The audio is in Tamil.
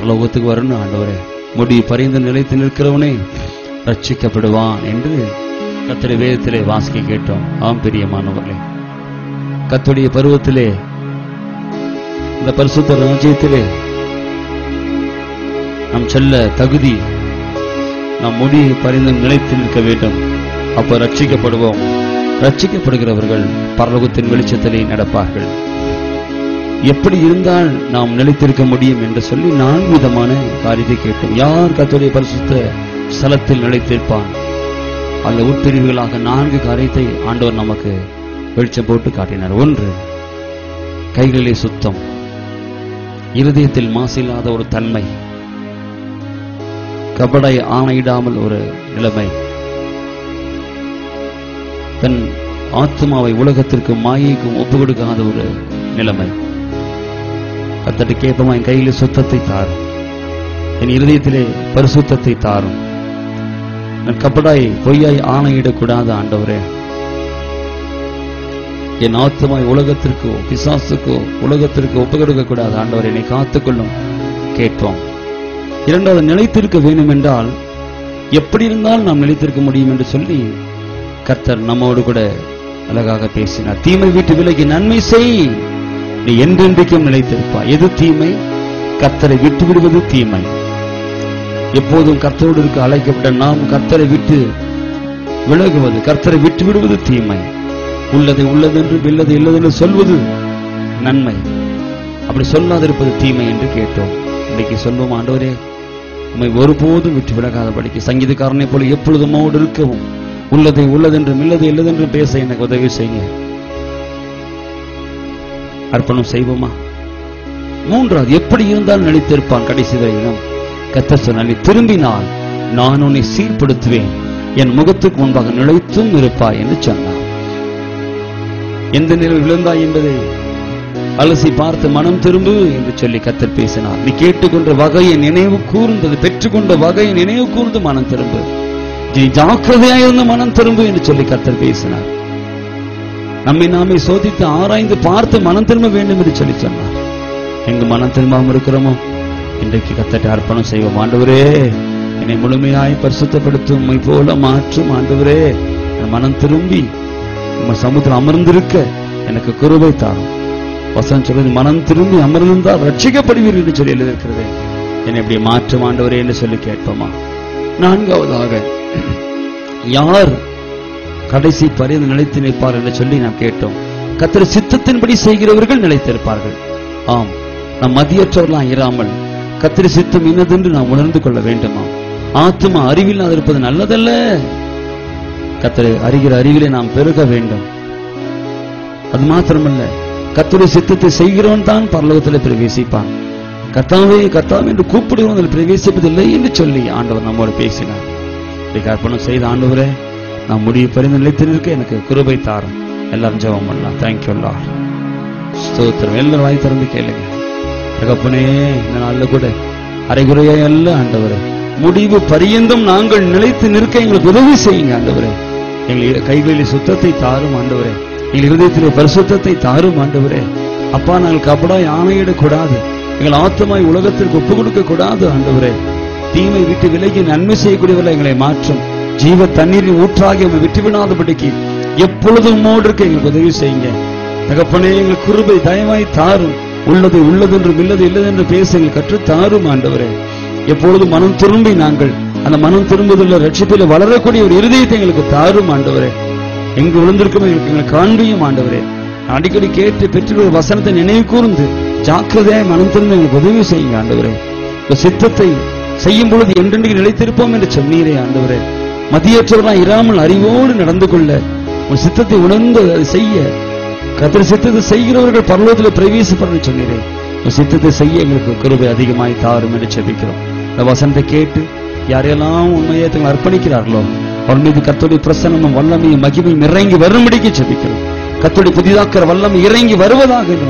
பரலோகத்துக்கு வரணும் ஆண்டவரே முடி பறிந்து நிலைத்து நிற்கிறவனே ரட்சிக்கப்படுவான் என்று கத்தருடைய வேதத்திலே வாசிக்க கேட்டோம் ஆம் பிரியமானவர்களே கத்துடைய பருவத்திலே இந்த பரிசுத்த ராஜ்யத்திலே நாம் செல்ல தகுதி நாம் முடி பறிந்து நிலைத்து நிற்க வேண்டும் அப்ப ரட்சிக்கப்படுவோம் ரட்சிக்கப்படுகிறவர்கள் பரலோகத்தின் வெளிச்சத்திலே நடப்பார்கள் எப்படி இருந்தால் நாம் நிலைத்திருக்க முடியும் என்று சொல்லி நான்கு விதமான காரியத்தை கேட்டோம் யார் கத்துடைய பரிசுத்த ஸ்தலத்தில் நிலைத்திருப்பான் அந்த உட்பிரிவுகளாக நான்கு காரியத்தை ஆண்டவர் நமக்கு வெளிச்சம் போட்டு காட்டினார் ஒன்று கைகளிலே சுத்தம் இருதயத்தில் மாசில்லாத ஒரு தன்மை கபடை ஆணையிடாமல் ஒரு நிலைமை தன் ஆத்மாவை உலகத்திற்கும் மாயைக்கும் ஒப்பு கொடுக்காத ஒரு நிலைமை கத்தட்டு கேட்பமா என் கையிலே சுத்தத்தை தாரும் என் இருதயத்திலே பரிசுத்தத்தை தாரும் நான் கபடாய் பொய்யாய் ஆணையிடக்கூடாது ஆண்டவரே என் ஆத்மாய் உலகத்திற்கோ பிசாசுக்கோ உலகத்திற்கு ஒப்பு கொடுக்க கூடாது ஆண்டவர் என்னை காத்துக்கொள்ளும் கேட்போம் இரண்டாவது நிலைத்திருக்க வேண்டும் என்றால் எப்படி இருந்தால் நாம் நிலைத்திருக்க முடியும் என்று சொல்லி கர்த்தர் நம்மோடு கூட அழகாக பேசினார் தீமை விட்டு விலகி நன்மை செய் நீ என்றென்றைக்கும் நிலைத்திருப்பாய் எது தீமை கர்த்தரை விட்டு விடுவது தீமை எப்போதும் கர்த்தரோடு இருக்க அழைக்கப்பட்ட நாம் கர்த்தரை விட்டு விலகுவது கர்த்தரை விட்டு விடுவது தீமை உள்ளதை உள்ளதென்று இல்லது இல்லதென்று சொல்வது நன்மை அப்படி சொல்லாதிருப்பது தீமை என்று கேட்டோம் இன்னைக்கு சொல்வோம் ஆண்டவரே உம்மை ஒருபோதும் விட்டு விலகாதபடிக்கு சங்கீதக்காரனை போல எப்பொழுதும் உம்மோடு இருக்கவும் உள்ளதை உள்ளதென்றும் இல்லது இல்லதென்றும் பேச எனக்கு உதவி செய்யுங்க அர்ப்பணம் செய்வோமா மூன்றாவது எப்படி இருந்தால் நினைத்திருப்பான் கடைசி வரையிலும் கத்த சொன்னால் நீ திரும்பினால் நான் உன்னை சீர்படுத்துவேன் என் முகத்துக்கு முன்பாக நிலைத்தும் இருப்பாய் என்று சொன்னார் எந்த நிலையில் விழுந்தாய் என்பதை அலசி பார்த்து மனம் திரும்பு என்று சொல்லி கத்தர் பேசினார் நீ கேட்டுக்கொண்ட வகையை நினைவு கூர்ந்தது பெற்றுக்கொண்ட வகையை நினைவு கூர்ந்து மனம் திரும்பு நீ ஜாக்கிரதையாயிருந்து மனம் திரும்பு என்று சொல்லி கத்தர் பேசினார் நம்மை நாமே சோதித்து ஆராய்ந்து பார்த்து மனம் திரும்ப வேண்டும் என்று சொல்லி சொன்னார் எங்கு மனம் திரும்பாமல் இருக்கிறோமோ இன்றைக்கு கத்தட்ட அர்ப்பணம் செய்வோம் ஆண்டவரே என்னை முழுமையாய் பரிசுத்தப்படுத்தும் உம்மை போல மாற்றும் ஆண்டவரே என் மனம் திரும்பி உங்க சமுத்திரம் அமர்ந்திருக்க எனக்கு குருவை தாரும் வசனம் சொல்றது மனம் திரும்பி அமர்ந்திருந்தால் ரட்சிக்கப்படுவீர்கள் என்று சொல்லி எழுதியிருக்கிறது என்னை இப்படி மாற்றும் ஆண்டவரே என்று சொல்லி கேட்போமா நான்காவதாக யார் கடைசி பரிந்து நிலைத்து நிற்பார் என்று சொல்லி நாம் கேட்டோம் கத்திர சித்தத்தின்படி செய்கிறவர்கள் நிலைத்திருப்பார்கள் ஆம் நாம் மதியற்றவர்களாம் இராமல் கத்திரி சித்தம் இன்னதென்று நாம் உணர்ந்து கொள்ள வேண்டுமா ஆத்மா அறிவில்லாத இருப்பது நல்லதல்ல கத்திரை அறிகிற அறிவிலே நாம் பெருக வேண்டும் அது மாத்திரமல்ல கத்துடைய சித்தத்தை செய்கிறவன் தான் பரலோகத்தில் பிரவேசிப்பான் கத்தாவே கத்தாவே என்று கூப்பிடுவன் அதில் பிரவேசிப்பதில்லை என்று சொல்லி ஆண்டவர் நம்மோடு பேசினார் இன்றைக்கு அர்ப்பணம் செய்த ஆண்டவரே நான் முடிவு பரிந்து நிலைத்து நிற்க எனக்கு கிருபை தாரும் எல்லாரும் ஜெபம் பண்ணலாம் தேங்க்யூ எல்லாம் ஸ்தோத்திரம் எல்லாரும் வாய் திறந்து கேளுங்க தகப்பனே இந்த நாள்ல கூட அரைகுறையா அல்ல ஆண்டவரே முடிவு பரியந்தம் நாங்கள் நிலைத்து நிற்க எங்களுக்கு உதவி செய்யுங்க ஆண்டவரே எங்கள் கைகளில் சுத்தத்தை தாரும் ஆண்டவரே எங்கள் இருதயத்திலே பரிசுத்தத்தை தாரும் ஆண்டவரே அப்பா நாங்கள் கபடாய் ஆணையிடக்கூடாது எங்கள் ஆத்தமாய் உலகத்திற்கு ஒப்பு கொடுக்க கூடாது ஆண்டவரே தீமை விட்டு விலகி நன்மை செய்யக்கூடியவர்கள் எங்களை மாற்றும் ஜீவ தண்ணீரின் ஊற்றாகி உங்களை விட்டு விடாதபடிக்கு எப்பொழுதும் உம்மோடு இருக்க எங்களுக்கு உதவி செய்யுங்க தகப்பனே எங்கள் குருபை தயவாய் தாரும் உள்ளது உள்ளதென்றும் இல்லது இல்லதென்று பேச எங்கள் கற்று தாரும் ஆண்டவரே எப்பொழுதும் மனம் திரும்பி நாங்கள் அந்த மனம் திரும்புதல் ரட்சிப்பில் வளரக்கூடிய ஒரு இருதயத்தை எங்களுக்கு தாரும் ஆண்டவரே எங்கு விழுந்திருக்கும் எங்களுக்கு எங்களை காண்பியும் ஆண்டவரே அடிக்கடி கேட்டு பெற்று வசனத்தை நினைவு கூர்ந்து ஜாக்கிரதையாய் மனம் திரும்ப எங்களுக்கு உதவி செய்யுங்க ஆண்டவரே இந்த சித்தத்தை செய்யும் பொழுது என்றென்றைக்கு நிலைத்திருப்போம் என்று சொன்னீரே ஆண்டவரே மதியற்றவர்களாம் இராமல் அறிவோடு நடந்து கொள்ள உன் சித்தத்தை உணர்ந்து அதை செய்ய கத்திர சித்தத்தை செய்கிறவர்கள் பரலோகத்தில் பிரவேசிப்பன்னு சொன்னீரே உன் சித்தத்தை செய்ய எங்களுக்கு கிருபை அதிகமாய் தாரும் என்று செபிக்கிறோம் இந்த வசனத்தை கேட்டு யாரெல்லாம் உண்மையை தங்களை அர்ப்பணிக்கிறார்களோ அவர் மீது கத்தோடைய பிரசனமும் வல்லமையும் மகிமையும் இறங்கி வரும்படிக்கு செபிக்கிறோம் கத்தோடைய புதிதாக்கிற வல்லமை இறங்கி வருவதாக